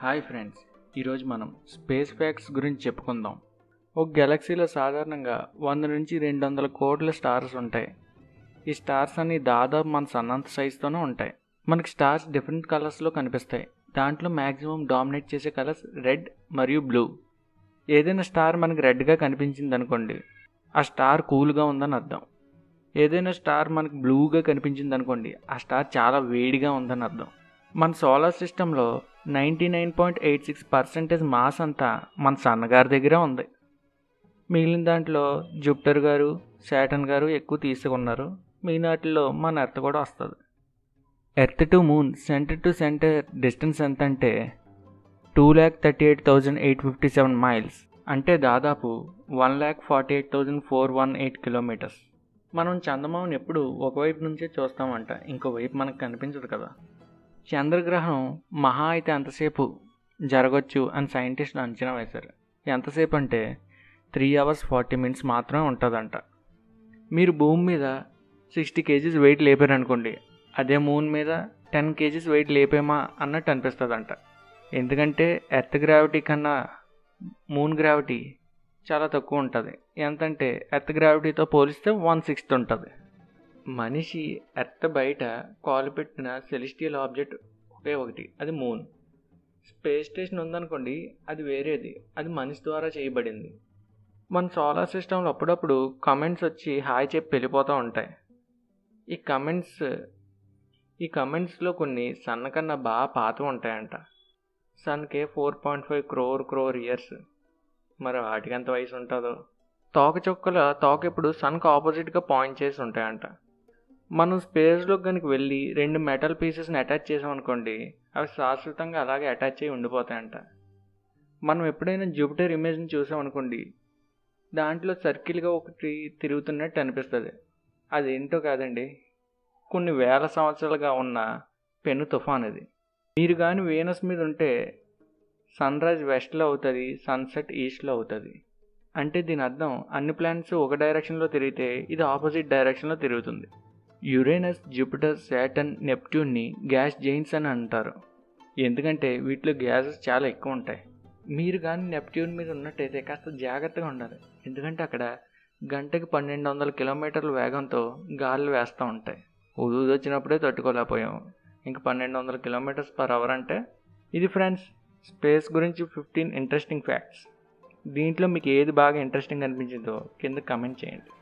hi friends ఈరోజు మనం space facts గురించి చెప్పుకుందాం ఒక గెలాక్సీలో సాధారణంగా వంద నుంచి రెండు వందల కోట్ల స్టార్స్ ఉంటాయి ఈ స్టార్స్ అన్ని దాదాపు మన సన్నంత సైజుతోనే ఉంటాయి మనకి స్టార్స్ డిఫరెంట్ కలర్స్లో కనిపిస్తాయి దాంట్లో మ్యాక్సిమం డామినేట్ చేసే కలర్స్ రెడ్ మరియు బ్లూ ఏదైనా స్టార్ మనకి రెడ్గా కనిపించింది అనుకోండి ఆ స్టార్ కూల్గా ఉందని అర్థం ఏదైనా స్టార్ మనకి బ్లూగా కనిపించింది అనుకోండి ఆ స్టార్ చాలా వేడిగా ఉందని అర్థం మన సోలార్ సిస్టంలో ninety nine point eight six percentage mass అంతా మన సన్నగారి దగ్గర ఉంది మిగిలిన దాంట్లో జూపిటర్ గారు శాటన్ గారు ఎక్కువ తీసుకున్నారు మిగిలినాటిలో మన ఎర్త్ కూడా వస్తుంది earth to moon centre to centre distance ఎంత అంటే two lakh thirty eight thousand eight fifty seven miles అంటే దాదాపు one lakh forty eight thousand four one eight kilometres మనం చందమామను ఎప్పుడు ఒకవైపు నుంచే చూస్తామంట ఇంకోవైపు మనకు కనిపించదు కదా చంద్రగ్రహణం మహా అయితే ఎంతసేపు జరగచ్చు అని సైంటిస్టులు అంచనా వేశారు ఎంతసేపు అంటే త్రీ అవర్స్ ఫార్టీ మినిట్స్ మాత్రమే ఉంటుందంట మీరు భూమి మీద సిక్స్టీ కేజీస్ వెయిట్ లేపారనుకోండి అదే మూన్ మీద టెన్ కేజీస్ వెయిట్ లేపేమా అన్నట్టు అనిపిస్తుందంట ఎందుకంటే ఎర్త్ గ్రావిటీ కన్నా మూన్ గ్రావిటీ చాలా తక్కువ ఉంటుంది ఎంతంటే ఎర్త్ గ్రావిటీతో పోలిస్తే వన్ సిక్స్త్ ఉంటుంది మనిషి ఎర్త్ బయట కాలు పెట్టిన సెలిస్టియల్ ఆబ్జెక్ట్ ఒకే ఒకటి అది మూన్ స్పేస్ స్టేషన్ ఉందనుకోండి అది వేరేది అది మనిషి ద్వారా చేయబడింది మన సోలార్ సిస్టంలో అప్పుడప్పుడు కమెంట్స్ వచ్చి హాయ్ చెప్పి వెళ్ళిపోతూ ఉంటాయి ఈ కమెంట్స్ ఈ కమెంట్స్లో కొన్ని సన్న కన్నా బాగా పాత ఉంటాయంట సన్కే four point five crore crore years మరి వాటికి ఎంత వయసు ఉంటుందో తోక చుక్కల తోక ఇప్పుడు సన్కి ఆపోజిట్గా పాయింట్ చేసి ఉంటాయంట మనం స్పేస్లోకి కనుక వెళ్ళి రెండు మెటల్ పీసెస్ని అటాచ్ చేసామనుకోండి అవి శాశ్వతంగా అలాగే అటాచ్ అయ్యి ఉండిపోతాయంట మనం ఎప్పుడైనా జూపిటర్ ఇమేజ్ని చూసామనుకోండి దాంట్లో సర్కిల్గా ఒకటి తిరుగుతున్నట్టు అనిపిస్తుంది అదేంటో కాదండి కొన్ని వేల సంవత్సరాలుగా ఉన్న పెను తుఫాన్ ఇది మీరు కానీ వేనస్ మీద ఉంటే సన్ రైజ్ వెస్ట్లో అవుతుంది సన్సెట్ ఈస్ట్లో అవుతుంది అంటే దీని అర్థం అన్ని ప్లానెట్స్ ఒక డైరెక్షన్లో తిరిగితే ఇది ఆపోజిట్ డైరెక్షన్లో తిరుగుతుంది యురేనస్ జూపిటర్ శాటన్ నెప్ట్యూన్ని గ్యాస్ జైన్స్ అని అంటారు ఎందుకంటే వీటిలో గ్యాసెస్ చాలా ఎక్కువ ఉంటాయి మీరు కానీ నెప్ట్యూన్ మీద ఉన్నట్టయితే కాస్త జాగ్రత్తగా ఉండాలి ఎందుకంటే అక్కడ గంటకి పన్నెండు వందల కిలోమీటర్ల వేగంతో గాలులు వేస్తూ ఉంటాయి ఉదూది వచ్చినప్పుడే తట్టుకోలేకపోయాం ఇంకా పన్నెండు వందల కిలోమీటర్స్ పర్ అవర్ అంటే ఇది ఫ్రెండ్స్ స్పేస్ గురించి ఫిఫ్టీన్ ఇంట్రెస్టింగ్ ఫ్యాక్ట్స్ దీంట్లో మీకు ఏది బాగా ఇంట్రెస్టింగ్ అనిపించిందో కింద కమెంట్ చేయండి